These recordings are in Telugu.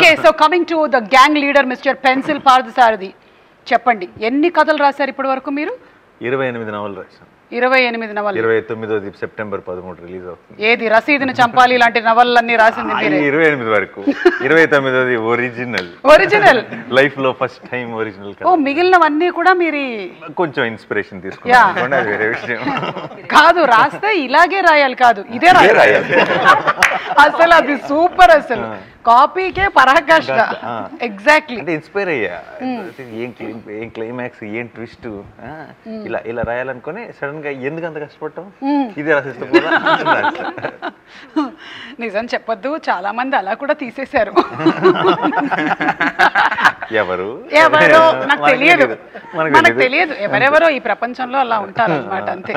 Okay so coming to the gang leader mister pencil Parthasarathy చెప్పండి ఎన్ని కథలు రాశారు ఇప్పటి వరకు మీరు ఇరవై ఎనిమిది నవలు రాశాను ఇరవై ఎనిమిది నవలు ఇరవై తొమ్మిదోది సెప్టెంబర్ పదమూడు రిలీజ్ అవుతుంది ఏది రసీదుని చంపాలి ఇలాంటి నవలన్నీ రాసింది ఆ, మీరే ఈ ఇరవై ఎనిమిది వరకు ఇరవై తొమ్మిదోది ఒరిజినల్ ఒరిజినల్ లైఫ్ లో ఫస్ట్ టైం ఒరిజినల్ ఓ మిగిలినవన్నీ కూడా మీరు కొంచెం ఇన్స్పిరేషన్ Yeah. తీసుకున్నాను అది వేరే విషయం కాదు రాస్తే ఇలాగే రాయాలి కాదు ఇదే ఇదే రాయాలి రాయాలి. అసలు అది సూపర్ అసలు కాపీకే పరాకాష్ట ఆ. ఎగ్జాక్ట్లీ అంటే ఇన్స్పైర్ అయ్యా ఏం క్లైమ్- ఏం క్లైమాక్స్ ఏం ట్విస్ట్ ఇలా ఇలా రాయాలనుకుని సడన్ గా ఎందుకు అంత కష్టపడటం ఇదే రాసిస్తే పోదా? రాసా. నిజం చెప్పొద్దు చాలా మంది అలా కూడా తీసేశారు ఎవరు ఎవరో నాకు మనకి తెలియదు తెలీదు. మనకి మనకు తెలీదు. తెలియదు ఎవరెవరో ఈ ప్రపంచంలో అలా ఉంటారు అనమాట అంతే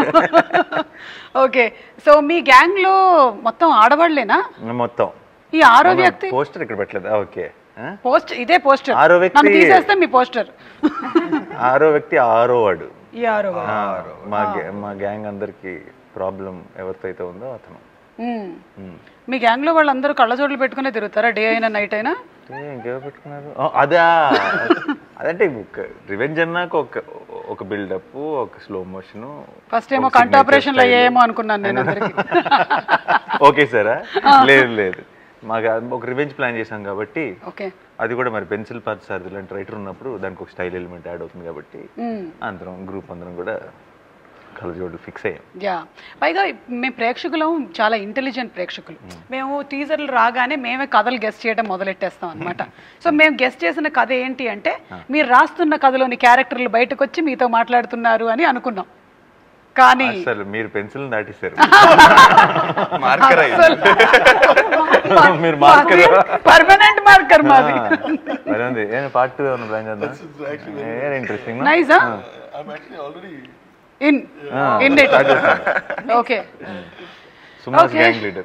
ఓకే సో మీ గ్యాంగ్ లో మొత్తం ఆడవాళ్ళేనా మొత్తం ఈ ఆరో వ్యక్తి పోస్టర్ ఇక్కడ పెట్టలేదు ఓకే పోస్ట్ ఇదే పోస్టర్ ఆరో వ్యక్తి- నన్ను తీసేస్తే మీ పోస్టర్ ఆరో వ్యక్తి ఆరో వాడు ఈ ఆరో ఆ, మా గ్యా- మా గ్యాంగ్ అందరికి ప్రాబ్లం ఎవరితో అయితే ఉందో అతను మ్మ్. మ్మ్. మీ గ్యాంగ్ లో వాళ్ళందరూ కళ్ళజోడులు పెట్టుకునే తిరుగుతారా డే అయినా నైట్ అయినా ఏ, ఇంకెవరు పెట్టుకున్నారు ఆ, అదా అదంటే రివెంజ్ అన్నాక ఒక ఒక బిల్డప్ ఒక స్లో మోషన్ ఫస్ట్ ఏమో కంటి ఆపరేషన్లు అయ్యాయేమో అనుకున్నాను నేను అందరికి ఓకే సారా లేదు లేదు మాకు అది ఒక రివెంజ్ ప్లాన్ చేశాం కాబట్టి ఓకే అది కూడా మరి పెన్సిల్ పార్ట్ సార్ ఇలాంటి రైటర్ ఉన్నప్పుడు దానికి ఒక స్టైల్ ఎలిమెంట్ యాడ్ అవుతుంది కాబట్టి అందరం గ్రూప్ అందరం కూడా కలజోడు ఫిక్స్ అయ్యాం యా పైగా మేము ప్రేక్షకులం చాలా ఇంటెలిజెంట్ ప్రేక్షకులు మేము టీజర్లు రాగానే మేమే కథలు గెస్ట్ చేయడం మొదలెట్టేస్తాం అనమాట సో మేము గెస్ట్ చేసిన కథ ఏంటి అంటే మీరు రాస్తున్న కథలోని క్యారెక్టర్లు బయటకు వచ్చి మీతో మాట్లాడుతున్నారు అని అనుకున్నాం కానీ అసలు మీరు పెన్సిల్ దాటిస్తారు మార్కర్ అసలు మీరు మార్కర్ పర్మనెంట్ మార్కర్ మాది మరి ఉంది ఏ పార్ట్ టూ ఏమైనా ప్లాన్ చేద్దాం interesting nice I'm actually already in in it okay సుమాస్ Okay. Gang leader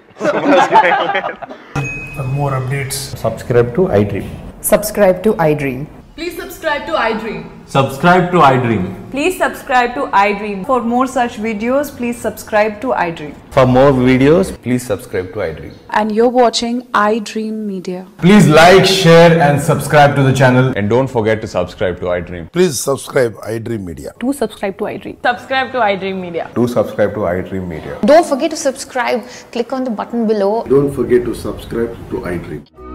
For more updates, subscribe to iDream. subscribe to iDream. Please subscribe to iDream. Subscribe to iDream. Please subscribe to iDream. For more such videos, please subscribe to iDream. For more videos, please subscribe to iDream. and you're watching iDream Media. Please like, share, and subscribe to the channel. And don't forget to subscribe to iDream. please subscribe iDream Media. Do subscribe to iDream. Subscribe to iDream Media. Do subscribe to iDream Media. Don't forget to subscribe. Click on the button below Don't forget to subscribe to iDream.